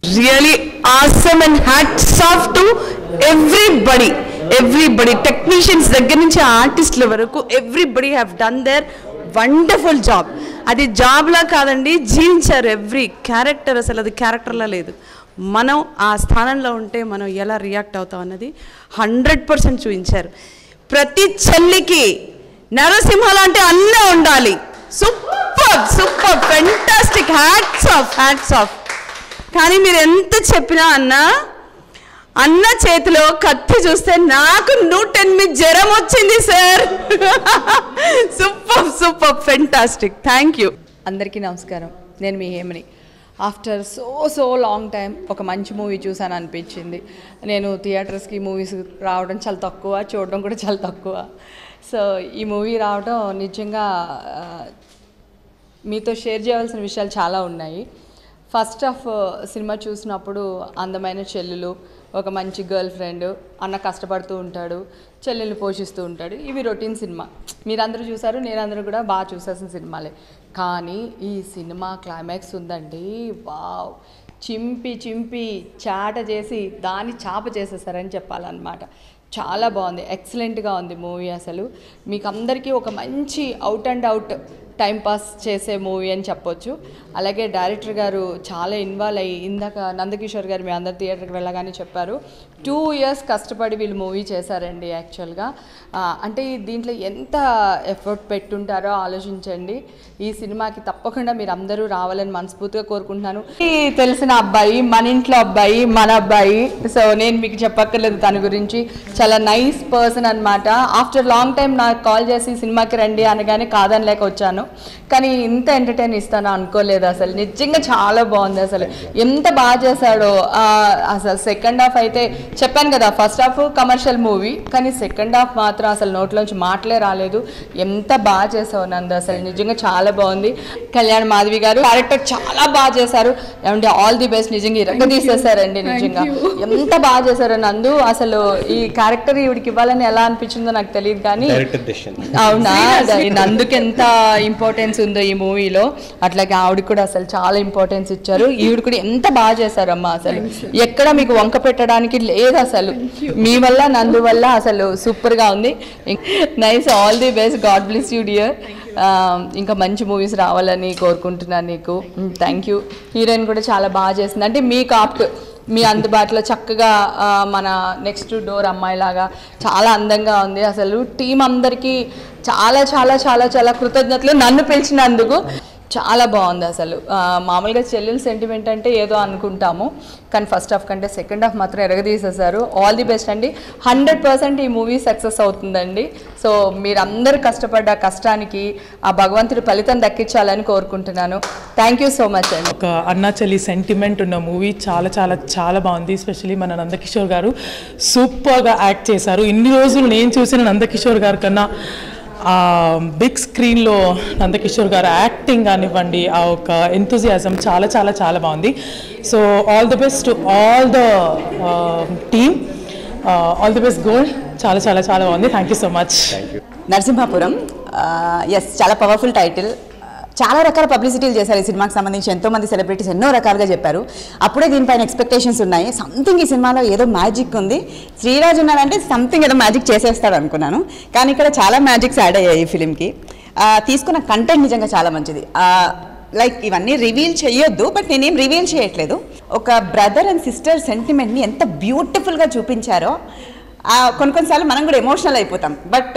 really awesome and hats off to everybody everybody technicians దగ్గర నుంచి ఆర్టిస్టుల వరకు everybody have done their wonderful job అది జాబ్లా కాదండి జీవించారు ఎవ్రీ క్యారెక్టర్ అసలు అది క్యారెక్టర్లా లేదు మనం ఆ స్థానంలో ఉంటే మనం ఎలా రియాక్ట్ అవుతాం అన్నది హండ్రెడ్ పర్సెంట్ చూపించారు ప్రతి చెల్లికి నరసింహ లాంటి అన్న ఉండాలి super super fantastic hats off hats off కానీ మీరు ఎంత చెప్పినా అన్న అన్న చేతిలో కత్తి చూస్తే నాకు నూట ఎనిమిది జ్వరం వచ్చింది sir super super fantastic thank you అందరికీ నమస్కారం నేను మీ హేమని after so so long time ఒక మంచి మూవీ చూసాను అనిపించింది నేను థియేటర్స్కి మూవీస్ రావడం చాలా తక్కువ చూడడం కూడా చాలా తక్కువ సో ఈ మూవీ రావడం నిజంగా ఆ, మీతో షేర్ చేయాల్సిన విషయాలు చాలా ఉన్నాయి ఫస్ట్ ఆఫ్ సినిమా చూసినప్పుడు అందమైన చెల్లెలు ఒక మంచి గర్ల్ ఫ్రెండ్ అన్న కష్టపడుతూ ఉంటాడు చెల్లెల్ని పోషిస్తూ ఉంటాడు ఇవి రొటీన్ సినిమా మీరందరూ చూసారు నేనందరూ కూడా బాగా చూసేసిన సినిమాలే కానీ ఈ సినిమా క్లైమాక్స్ ఉందండి వావ్ చింపి చింపి చాట చేసి దాన్ని చాప చేసేసారని చెప్పాలన్నమాట చాలా బాగుంది ఎక్సలెంట్గా ఉంది మూవీ అసలు మీకు అందరికీ ఒక మంచి out and out time pass చేసే మూవీ అని చెప్పొచ్చు అలాగే డైరెక్టర్ గారు చాలా ఇన్వాల్వ్ అయ్యి ఇందాక నందకిషోర్ గారు మీ అందరు థియేటర్కి వెళ్ళగానే చెప్పారు టూ ఇయర్స్ కష్టపడి వీళ్ళు మూవీ చేశారండి యాక్చువల్గా ఆ, అంటే ఈ దీంట్లో ఎంత ఎఫర్ట్ పెట్టుంటారో ఆలోచించండి ఈ సినిమాకి తప్పకుండా మీరు అందరూ రావాలని మనస్ఫూర్తిగా కోరుకుంటున్నాను ఈ తెలిసిన అబ్బాయి మన ఇంట్లో అబ్బాయి మన అబ్బాయి సో నేను మీకు చెప్పక్కర్లేదు తన గురించి చాలా నైస్ పర్సన్ అనమాట ఆఫ్టర్ లాంగ్ టైం నాకు కాల్ చేసి సినిమాకి రండి అనగానే కాదని లేక వచ్చాను కానీ ఇంత ఎంటర్టైన్ ఇస్తాను అనుకోలేదు అసలు నిజంగా చాలా బాగుంది అసలు ఎంత బాగా చేశాడో ఆ, అసలు సెకండ్ హాఫ్ అయితే చెప్పాను కదా ఫస్ట్ హాఫ్ కమర్షియల్ మూవీ కానీ సెకండ్ హాఫ్ మాత్రం అసలు నోట్లోంచి మాటలే రాలేదు ఎంత బాగా చేసావు నందు అసలు నిజంగా చాలా బాగుంది కళ్యాణ్ మాధవి గారు క్యారెక్టర్ చాలా బాగా చేశారు ఏమంటే ఆల్ ది బెస్ట్ నిజంగా ఇరగ తీసేశారండి నిజంగా ఎంత బాగా చేశారు నందు అసలు ఈ క్యారెక్టర్ ఈవిడికి ఇవ్వాలని ఎలా అనిపించిందో నాకు తెలియదు కానీ డైరెక్టర్ డెసిషన్ అవునా అది నందుకు ఎంత ఇంపార్టెన్స్ ఉందో ఈ మూవీలో అట్లాగే ఆవిడకి కూడా అసలు చాలా ఇంపార్టెన్స్ ఇచ్చారు ఈవిడ కూడా ఎంత బాగా చేశారమ్మా అసలు ఎక్కడ మీకు వంక పెట్టడానికి లేదు అసలు మీ వల్ల నందు వల్ల అసలు సూపర్ గా ఉంది nice all the best god bless you dear ఇంకా మంచి మూవీస్ రావాలని కోరుకుంటున్నాను నీకు థ్యాంక్ యూ హీరోయిన్ కూడా చాలా బాగా చేసింది అంటే మీకు ఆప్ట్ మీ అందుబాటులో చక్కగా ఆ, మన నెక్స్ట్ డోర్ అమ్మాయిలాగా చాలా అందంగా ఉంది అసలు టీం అందరికీ చాలా చాలా చాలా చాలా కృతజ్ఞతలు నన్ను పిలిచినందుకు చాలా బాగుంది అసలు ఆ, మామూలుగా చెల్లెల సెంటిమెంట్ అంటే ఏదో అనుకుంటాము కానీ ఫస్ట్ హాఫ్ కంటే సెకండ్ హాఫ్ మాత్రం ఎరగదీసేశారు ఆల్ ది బెస్ట్ అండి హండ్రెడ్ పర్సెంట్ ఈ మూవీ సక్సెస్ అవుతుందండి సో మీరందరూ కష్టపడ్డ కష్టానికి ఆ భగవంతుడి ఫలితం దక్కించాలని కోరుకుంటున్నాను థ్యాంక్ యూ సో మచ్ అండి ఒక అన్నా చెల్లి సెంటిమెంట్ ఉన్న మూవీ చాలా చాలా చాలా బాగుంది ఎస్పెషలీ మన నందకిషోర్ గారు సూపర్గా యాక్ట్ చేశారు ఇన్ని రోజులు నేను చూసిన నందకిషోర్ గారి కన్నా ఆ బిగ్ స్క్రీన్లో నందకిషోర్ గారు యాక్టింగ్ కానివ్వండి ఆ ఒక ఎంతూజియాజం చాలా చాలా చాలా బాగుంది so all the best all the team all the best gold చాలా చాలా చాలా బాగుంది thank you so much Narasimhapuram yes చాలా పవర్ఫుల్ టైటిల్ చాలా రకాల పబ్లిసిటీలు చేశారు ఈ సినిమాకి సంబంధించి ఎంతో మంది సెలబ్రిటీస్ ఎన్నో రకాలుగా చెప్పారు అప్పుడే దీనిపైన ఎక్స్పెక్టేషన్స్ ఉన్నాయి సంథింగ్ ఈ సినిమాలో ఏదో మ్యాజిక్ ఉంది శ్రీరాజ్ ఉన్నాడంటే సంథింగ్ ఏదో మ్యాజిక్ చేసేస్తాడు అనుకున్నాను కానీ ఇక్కడ చాలా మ్యాజిక్స్ యాడ్ అయ్యాయి ఈ ఫిలింకి తీసుకున్న కంటెంట్ నిజంగా చాలా మంచిది లైక్ ఇవన్నీ రివీల్ చేయొద్దు బట్ నేనేం రివీల్ చేయట్లేదు ఒక బ్రదర్ అండ్ సిస్టర్ సెంటిమెంట్ని ఎంత బ్యూటిఫుల్గా చూపించారో ఆ, కొన్ని కొన్నిసార్లు మనం కూడా ఎమోషనల్ అయిపోతాం బట్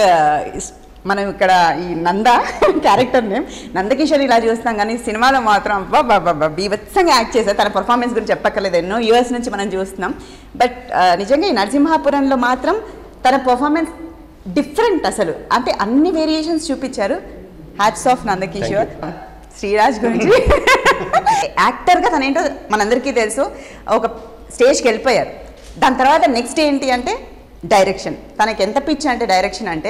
మనం ఇక్కడ ఈ నంద క్యారెక్టర్ నేమ్ నందకిషోర్ ఇలా చూస్తాం కానీ సినిమాలో మాత్రం బాబా బీభత్సంగా యాక్ట్ చేశారు తన పర్ఫార్మెన్స్ గురించి చెప్పక్కర్లేదు ఎన్నో యూఎస్ నుంచి మనం చూస్తున్నాం బట్ నిజంగా ఈ నరసింహాపురంలో మాత్రం తన పర్ఫార్మెన్స్ డిఫరెంట్ అసలు అంటే అన్ని వేరియేషన్స్ చూపించారు హ్యాట్స్ ఆఫ్ నందకిషోర్ శ్రీరాజ్ గురించి యాక్టర్గా తనేంటో మనందరికీ తెలుసు ఒక స్టేజ్కి వెళ్ళిపోయారు దాని తర్వాత నెక్స్ట్ ఏంటి అంటే డైరెక్షన్ తనకి ఎంత పిచ్చి అంటే డైరెక్షన్ అంటే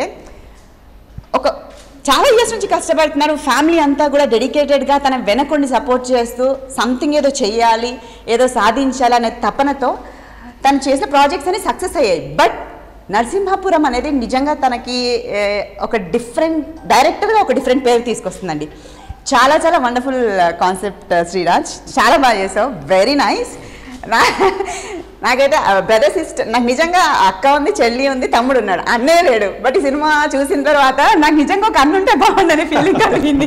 ఒక చాలా ఇయర్స్ నుంచి కష్టపడుతున్నారు ఫ్యామిలీ అంతా కూడా డెడికేటెడ్గా తన వెనకుండి సపోర్ట్ చేస్తూ సంథింగ్ ఏదో చెయ్యాలి ఏదో సాధించాలి అనే తపనతో తను చేసిన ప్రాజెక్ట్స్ అన్ని సక్సెస్ అయ్యాయి బట్ నరసింహాపురం అనేది నిజంగా తనకి ఏ, ఒక డిఫరెంట్ డైరెక్టర్గా ఒక డిఫరెంట్ పేరు తీసుకొస్తుందండి చాలా చాలా వండర్ఫుల్ కాన్సెప్ట్ శ్రీరాజ్ చాలా బాగా చేసావు వెరీ నైస్ నా- నాకైతే బ్రదర్ సిస్టర్ నాకు నిజంగా అక్క ఉంది చెల్లి ఉంది తమ్ముడు ఉన్నాడు అన్నే లేడు బట్ ఈ సినిమా చూసిన తర్వాత నాకు నిజంగా ఒక అన్న ఉంటే బాగుందనే ఫీలింగ్ కలిగింది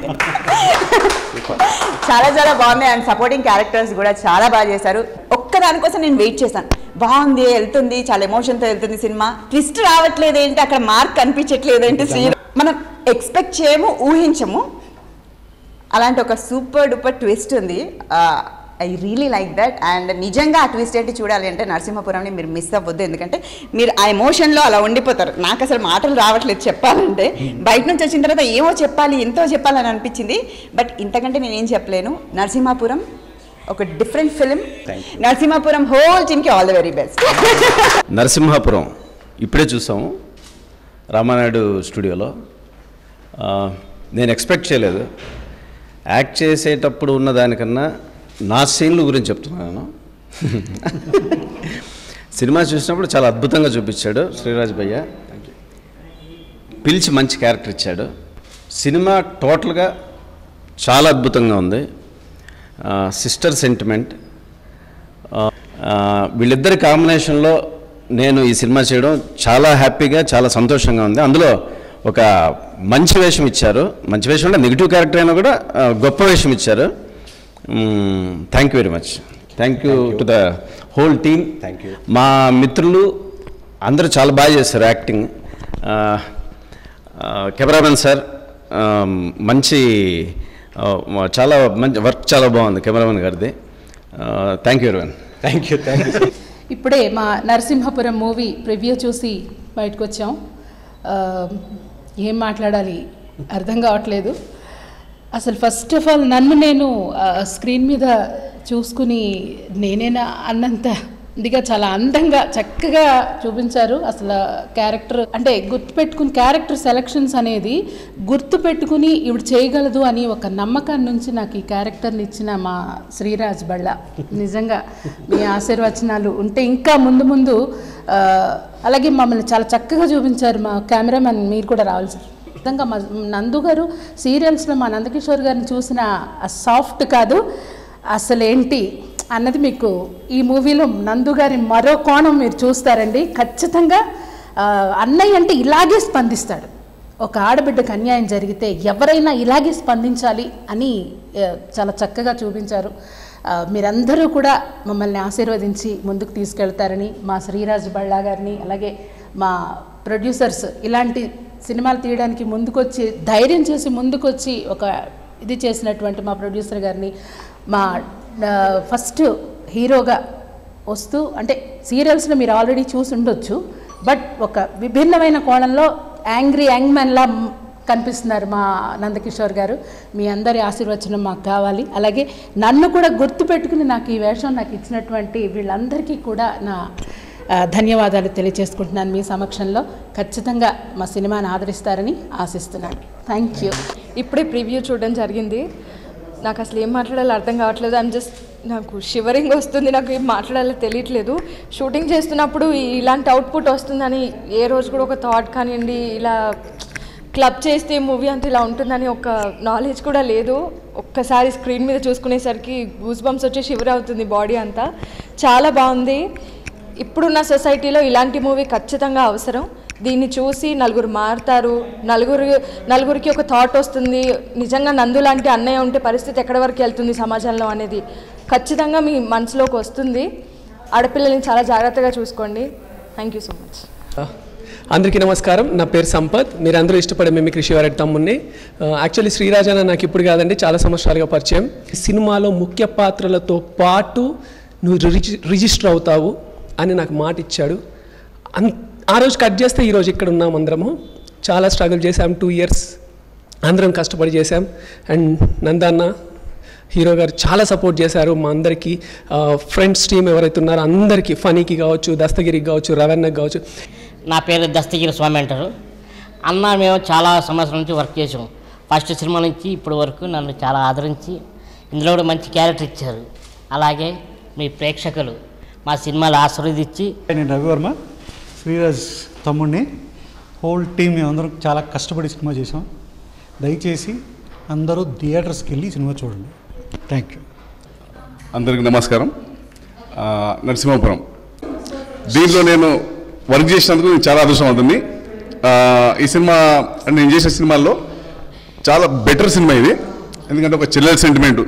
చాలా చాలా బాగుంది అండ్ సపోర్టింగ్ క్యారెక్టర్స్ కూడా చాలా బాగా చేశారు ఒక్క దానికోసం నేను వెయిట్ చేశాను బాగుంది వెళ్తుంది చాలా ఎమోషన్తో వెళ్తుంది సినిమా ట్విస్ట్ రావట్లేదు ఏంటి అక్కడ మార్క్ కనిపించట్లేదు ఏంటి సీన్ మనం ఎక్స్పెక్ట్ చేయము ఊహించము అలాంటి ఒక సూపర్ డూపర్ ట్విస్ట్ ఉంది I really like that and నిజంగా ఆ ట్విస్ట్ ఏంటి చూడాలి అంటే నరసింహపురంని మీరు మిస్ అవ్వద్దు ఎందుకంటే మీరు ఆ ఎమోషన్లో అలా ఉండిపోతారు నాకు అసలు మాటలు రావట్లేదు చెప్పాలంటే బయట నుంచి వచ్చిన తర్వాత ఏమో చెప్పాలి ఎంతో చెప్పాలని అనిపించింది బట్ ఇంతకంటే నేనేం చెప్పలేను నరసింహాపురం ఒక డిఫరెంట్ ఫిలిం నరసింహాపురం హోల్ టీమ్కి all the very best Narasimhapuram ఇప్పుడే చూసాము రామానాయుడు స్టూడియోలో ఆ, నేను ఎక్స్పెక్ట్ చేయలేదు యాక్ట్ చేసేటప్పుడు ఉన్న దానికన్నా నా సీన్ల గురించి చెప్తున్నాను సినిమా చూసినప్పుడు చాలా అద్భుతంగా చూపించాడు శ్రీరాజ్ భయ్య పిలిచి మంచి క్యారెక్టర్ ఇచ్చాడు సినిమా టోటల్గా చాలా అద్భుతంగా ఉంది సిస్టర్ సెంటిమెంట్ ఆ, వీళ్ళిద్దరి కాంబినేషన్లో నేను ఈ సినిమా చేయడం చాలా హ్యాపీగా చాలా సంతోషంగా ఉంది అందులో ఒక మంచి వేషం ఇచ్చారు మంచి వేషం అంటే నెగిటివ్ క్యారెక్టర్ అయినా కూడా ఆ, గొప్ప వేషం ఇచ్చారు thank you very much thank you to the whole team thank you మా మిత్రులు అందరూ చాలా బాగా చేశారు యాక్టింగ్ కెమెరామెన్ సార్ ఆ, మంచి ఆ, చాలా మంచి వర్క్ చాలా బాగుంది కెమెరామెన్ గారిది thank you everyone thank you thank you ఇప్పుడే మా నరసింహపురం మూవీ ప్రివ్యూ చూసి బయటకు వచ్చాం ఆ, ఏం మాట్లాడాలి అర్థం కావట్లేదు అసలు ఫస్ట్ ఆఫ్ ఆల్ నన్ను నేను స్క్రీన్ మీద చూసుకుని నేనేనా అన్నంత ఇదిగా చాలా అందంగా చక్కగా చూపించారు అసలు క్యారెక్టర్ అంటే గుర్తుపెట్టుకుని క్యారెక్టర్ సెలక్షన్స్ అనేది గుర్తుపెట్టుకుని ఇవిడు చేయగలదు అని ఒక నమ్మకాన్ని నుంచి నాకు ఈ క్యారెక్టర్ని ఇచ్చిన మా శ్రీరాజ్ బళ్ళ నిజంగా మీ ఆశీర్వచనాలు ఉంటే ఇంకా ముందు ముందు ఆ, అలాగే మమ్మల్ని చాలా చక్కగా చూపించారు మా కెమెరామెన్ మీరు కూడా రావాలి సార్ నిజంగా మా నందు గారు సీరియల్స్లో మా నందకిషోర్ గారిని చూసిన ఆ సాఫ్ట్ కాదు అసలు ఏంటి అన్నది మీకు ఈ మూవీలో నందు గారి మరో కోణం మీరు చూస్తారండి ఖచ్చితంగా ఆ, అన్నయ్య అంటే ఇలాగే స్పందిస్తాడు ఒక ఆడబిడ్డకు అన్యాయం జరిగితే ఎవరైనా ఇలాగే స్పందించాలి అని ఆ, చాలా చక్కగా చూపించారు ఆ, మీరందరూ కూడా మమ్మల్ని ఆశీర్వదించి ముందుకు తీసుకెళ్తారని మా శ్రీరాజ్ బళ్ళా గారిని అలాగే మా ప్రొడ్యూసర్స్ ఇలాంటి సినిమాలు తీయడానికి ముందుకొచ్చి ధైర్యం చేసి ముందుకొచ్చి ఒక ఇది చేసినటువంటి మా ప్రొడ్యూసర్ గారిని మా ఆ, ఫస్ట్ హీరోగా వస్తూ అంటే సీరియల్స్లో మీరు ఆల్రెడీ చూసి ఉండొచ్చు బట్ ఒక విభిన్నమైన కోణంలో యాంగ్రీ యంగ్ మ్యాన్లా కనిపిస్తున్నారు మా నందకిషోర్ గారు మీ అందరి ఆశీర్వచనం మాకు కావాలి అలాగే నన్ను కూడా గుర్తుపెట్టుకుని నాకు ఈ వేషం నాకు ఇచ్చినటువంటి వీళ్ళందరికీ కూడా నా ఆ, ధన్యవాదాలు తెలియజేసుకుంటున్నాను మీ సమక్షంలో ఖచ్చితంగా మా సినిమాని ఆదరిస్తారని ఆశిస్తున్నాను థ్యాంక్ యూ ఇప్పుడే ప్రివ్యూ చూడడం జరిగింది నాకు అసలు ఏం మాట్లాడాలో అర్థం కావట్లేదు ఐమ్ జస్ట్ నాకు షివరింగ్ వస్తుంది నాకు ఏం మాట్లాడాలో తెలియట్లేదు షూటింగ్ చేస్తున్నప్పుడు ఈ- ఇలాంటి అవుట్పుట్ వస్తుందని ఏ రోజు కూడా ఒక థాట్ కానివ్వండి ఇలా క్లబ్ చేస్తే మూవీ అంతా ఇలా ఉంటుందని ఒక నాలెడ్జ్ కూడా లేదు ఒక్కసారి స్క్రీన్ మీద చూసుకునేసరికి గూస్ బంప్స్ వచ్చి షివర్ అవుతుంది బాడీ అంతా చాలా బాగుంది ఇప్పుడున్న సొసైటీలో ఇలాంటి మూవీ ఖచ్చితంగా అవసరం దీన్ని చూసి నలుగురు మారుతారు నలుగురు నలుగురికి ఒక థాట్ వస్తుంది నిజంగా నందు లాంటి అన్నయ్య ఉంటే పరిస్థితి ఎక్కడి వరకు వెళ్తుంది సమాజంలో అనేది ఖచ్చితంగా మీ మనసులోకి వస్తుంది ఆడపిల్లల్ని చాలా జాగ్రత్తగా చూసుకోండి థ్యాంక్ యూ సో మచ్ అందరికీ నమస్కారం నా పేరు సంపత్ మీరు అందరూ ఇష్టపడే మేము కృషివారెడ్డి తమ్ముడిని యాక్చువల్లీ శ్రీరాజ్ అన్న నాకు ఇప్పుడు కాదండి చాలా సంవత్సరాలుగా పరిచయం సినిమాలో ముఖ్య పాత్రలతో పాటు నువ్వు రిజి- రిజిస్టర్ అవుతావు అని నాకు మాట ఇచ్చాడు అన్ ఆ రోజు కట్ చేస్తే ఈరోజు ఇక్కడ ఉన్నాం అందరము చాలా స్ట్రగుల్ చేశాం టూ ఇయర్స్ అందరం కష్టపడి చేశాం అండ్ నందన్న హీరో గారు చాలా సపోర్ట్ చేశారు మా అందరికీ ఫ్రెండ్స్ టీం ఎవరైతే ఉన్నారో అందరికీ ఫనీకి కావచ్చు దస్తగిరికి కావచ్చు రవణకి కావచ్చు నా పేరు దస్తగిరి స్వామి అంటారు అన్న మేము చాలా సంవత్సరాల నుంచి వర్క్ చేసాం ఫస్ట్ సినిమా నుంచి ఇప్పటి వరకు నన్ను చాలా ఆదరించి ఇందులో కూడా మంచి క్యారెక్టర్ ఇచ్చారు అలాగే మీ ప్రేక్షకులు మా సినిమాలు ఆశీర్వదించి నేను రవివర్మ శ్రీరాజ్ తమ్ముడిని హోల్ టీం మేమందరం చాలా కష్టపడి సినిమా చేసాం దయచేసి అందరూ థియేటర్స్కి వెళ్ళి సినిమా చూడండి థ్యాంక్ యూ అందరికి నమస్కారం ఆ, నరసింహపురం దీంట్లో నేను వర్క్ చేసినందుకు నేను చాలా అదృష్టమవుతుంది ఆ, ఈ సినిమా నేను చేసిన సినిమాల్లో చాలా బెటర్ సినిమా ఇది ఎందుకంటే ఒక చెల్లెల సెంటిమెంట్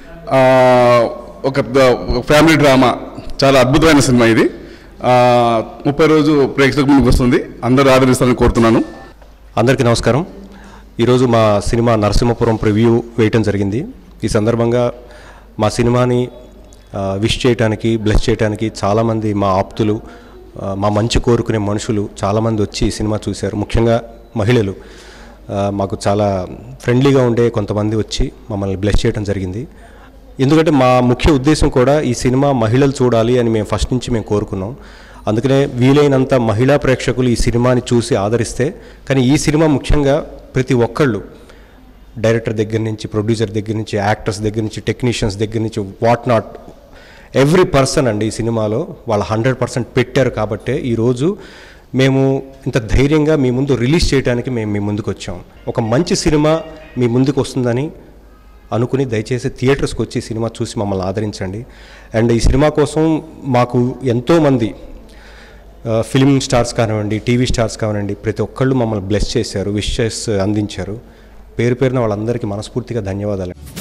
ఒక ఒక ఫ్యామిలీ డ్రామా చాలా అద్భుతమైన సినిమా ఇది ఆ, ముప్పై రోజు ప్రేక్షకుల ముందుకు వస్తుంది అందరూ ఆదరిస్తారని కోరుతున్నాను అందరికీ నమస్కారం ఈరోజు మా సినిమా నరసింహపురం ప్రివ్యూ వేయటం జరిగింది ఈ సందర్భంగా మా సినిమాని ఆ, విష్ చేయడానికి బ్లెస్ చేయడానికి చాలామంది మా ఆప్తులు ఆ, మా మంచి కోరుకునే మనుషులు చాలామంది వచ్చి ఈ సినిమా చూశారు ముఖ్యంగా మహిళలు ఆ, మాకు చాలా ఫ్రెండ్లీగా ఉండే కొంతమంది వచ్చి మమ్మల్ని బ్లెస్ చేయడం జరిగింది ఎందుకంటే మా ముఖ్య ఉద్దేశం కూడా ఈ సినిమా మహిళలు చూడాలి అని మేము ఫస్ట్ నుంచి మేము కోరుకున్నాం అందుకనే వీలైనంత మహిళా ప్రేక్షకులు ఈ సినిమాని చూసి ఆదరిస్తే కానీ ఈ సినిమా ముఖ్యంగా ప్రతి ఒక్కళ్ళు డైరెక్టర్ దగ్గర నుంచి ప్రొడ్యూసర్ దగ్గర నుంచి యాక్టర్స్ దగ్గర నుంచి టెక్నీషియన్స్ దగ్గర నుంచి వాట్ నాట్ ఎవ్రీ పర్సన్ అండి ఈ సినిమాలో వాళ్ళు హండ్రెడ్ పర్సెంట్ పెట్టారు కాబట్టే ఈరోజు మేము ఇంత ధైర్యంగా మీ ముందు రిలీజ్ చేయడానికి మేము మీ ముందుకు వచ్చాం ఒక మంచి సినిమా మీ ముందుకు వస్తుందని అనుకుని దయచేసి థియేటర్స్కి వచ్చి ఈ సినిమా చూసి మమ్మల్ని ఆదరించండి అండ్ ఈ సినిమా కోసం మాకు ఎంతోమంది ఫిలిం స్టార్స్ కానివ్వండి టీవీ స్టార్స్ కానివ్వండి ప్రతి ఒక్కళ్ళు మమ్మల్ని బ్లెస్ చేశారు విషెస్ అందించారు పేరు పేరున వాళ్ళందరికీ మనస్ఫూర్తిగా ధన్యవాదాలు